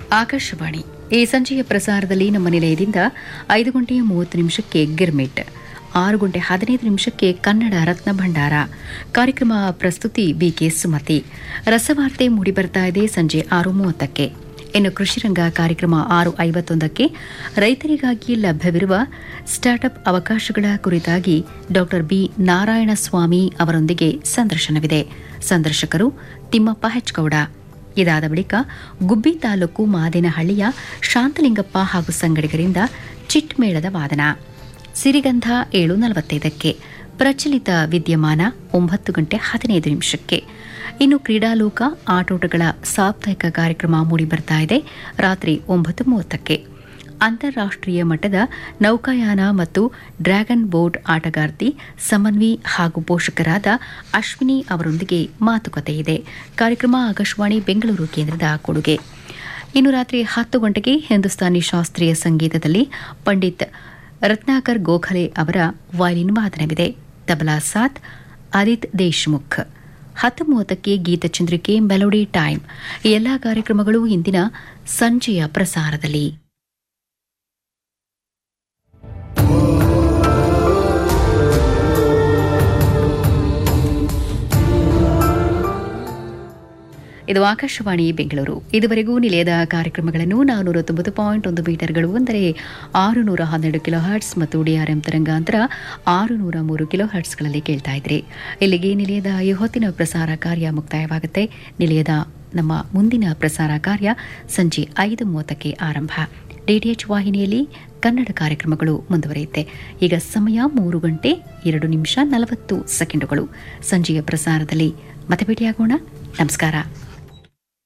ಆಕಾಶವಾಣಿ ಈ ಸಂಜೆಯ ಪ್ರಸಾರದಲ್ಲಿ ನಮ್ಮ ನಿಲಯದಿಂದ ಐದು ಗಂಟೆ ಮೂವತ್ತು ನಿಮಿಷಕ್ಕೆ ಗಿರ್ಮಿಟ್ ಆರು ಗಂಟೆ ಹದಿನೈದು ನಿಮಿಷಕ್ಕೆ ಕನ್ನಡ ರತ್ನ ಭಂಡಾರ ಕಾರ್ಯಕ್ರಮ ಪ್ರಸ್ತುತಿ ಬಿಕೆ ಸುಮತಿ ರಸವಾರ್ತೆ ಮೂಡಿಬರ್ತಾ ಇದೆ ಸಂಜೆ ಆರು ಮೂವತ್ತಕ್ಕೆ ಇನ್ನು ಕೃಷಿರಂಗ ಕಾರ್ಯಕ್ರಮ ಆರು ಐವತ್ತೊಂದಕ್ಕೆ ರೈತರಿಗಾಗಿ ಲಭ್ಯವಿರುವ ಸ್ಟಾರ್ಟ್ಅಪ್ ಅವಕಾಶಗಳ ಕುರಿತಾಗಿ ಡಾ ಬಿ ನಾರಾಯಣಸ್ವಾಮಿ ಅವರೊಂದಿಗೆ ಸಂದರ್ಶನವಿದೆ ಸಂದರ್ಶಕರು ತಿಮ್ಮಪ್ಪ ಹೆಚ್ಗೌಡ ಇದಾದ ಬಳಿಕ ಗುಬ್ಬಿ ತಾಲೂಕು ಮಾದೇನಹಳ್ಳಿಯ ಶಾಂತಲಿಂಗಪ್ಪ ಹಾಗೂ ಸಂಗಡಿಗರಿಂದ ಚಿಟ್ ಮೇಳದ ವಾದನ ಸಿರಿಗಂಧ ಏಳು ನಲವತ್ತೈದಕ್ಕೆ ಪ್ರಚಲಿತ ವಿದ್ಯಮಾನ ಒಂಬತ್ತು ಗಂಟೆ ಹದಿನೈದು ನಿಮಿಷಕ್ಕೆ ಇನ್ನು ಕ್ರೀಡಾಲೋಕ ಆಟೋಟಗಳ ಸಾಪ್ತಾಹಿಕ ಕಾರ್ಯಕ್ರಮ ಮೂಡಿಬರ್ತಾ ಇದೆ ರಾತ್ರಿ ಒಂಬತ್ತು ಮೂವತ್ತಕ್ಕೆ ಅಂತಾರಾಷ್ಟ್ರೀಯ ಮಟ್ಟದ ನೌಕಾಯಾನ ಮತ್ತು ಡ್ರ್ಯಾಗನ್ ಬೋಟ್ ಆಟಗಾರ್ತಿ ಸಮನ್ವಿ ಹಾಗೂ ಪೋಷಕರಾದ ಅಶ್ವಿನಿ ಅವರೊಂದಿಗೆ ಮಾತುಕತೆ ಇದೆ ಕಾರ್ಯಕ್ರಮ ಆಕಾಶವಾಣಿ ಬೆಂಗಳೂರು ಕೇಂದ್ರದ ಕೊಡುಗೆ ಇನ್ನು ರಾತ್ರಿ ಹತ್ತು ಗಂಟೆಗೆ ಹಿಂದೂಸ್ತಾನಿ ಶಾಸ್ತ್ರೀಯ ಸಂಗೀತದಲ್ಲಿ ಪಂಡಿತ್ ರತ್ನಾಕರ್ ಗೋಖಲೆ ಅವರ ವಯಲಿನ್ ವಾದನವಿದೆ ತಬಲಾ ಸಾತ್ ಆದಿತ್ ದೇಶ್ಮುಖ್ ಹತ್ತು ಮೂವತ್ತಕ್ಕೆ ಗೀತಚಂದ್ರಿಕೆ ಮೆಲೋಡಿ ಟೈಮ್ ಈ ಎಲ್ಲಾ ಕಾರ್ಯಕ್ರಮಗಳು ಇಂದಿನ ಸಂಜೆಯ ಪ್ರಸಾರದಲ್ಲಿ ಇದು ಆಕಾಶವಾಣಿ ಬೆಂಗಳೂರು ಇದುವರೆಗೂ ನಿಲಯದ ಕಾರ್ಯಕ್ರಮಗಳನ್ನು ನಾನ್ನೂರ ತೊಂಬತ್ತು ಪಾಯಿಂಟ್ ಒಂದು ಮೀಟರ್ಗಳು ಅಂದರೆ ಆರು ನೂರ ಹನ್ನೆರಡು ಕಿಲೋ ಹರ್ಟ್ಸ್ ಮತ್ತು ಡಿಆರ್ಎಂ ತರಂಗಾಂತರ ಆರು ನೂರ ಮೂರು ಕಿಲೋ ಹರ್ಟ್ಸ್ಗಳಲ್ಲಿ ಕೇಳ್ತಾ ಇದ್ರಿ ಇಲ್ಲಿಗೆ ನಿಲಯದ ಈ ಹೊತ್ತಿನ ಪ್ರಸಾರ ಕಾರ್ಯ ಮುಕ್ತಾಯವಾಗುತ್ತೆ ನಿಲಯದ ನಮ್ಮ ಮುಂದಿನ ಪ್ರಸಾರ ಕಾರ್ಯ ಸಂಜೆ ಐದು ಮೂವತ್ತಕ್ಕೆ ಆರಂಭ ಡಿಟಿಎಚ್ ವಾಹಿನಿಯಲ್ಲಿ ಕನ್ನಡ ಕಾರ್ಯಕ್ರಮಗಳು ಮುಂದುವರಿಯುತ್ತೆ ಈಗ ಸಮಯ ಮೂರು ಗಂಟೆ ಎರಡು ನಿಮಿಷ ನಲವತ್ತು ಸೆಕೆಂಡುಗಳು ಸಂಜೆಯ ಪ್ರಸಾರದಲ್ಲಿ ಮತ್ತೆ ಭೇಟಿಯಾಗೋಣ ನಮಸ್ಕಾರ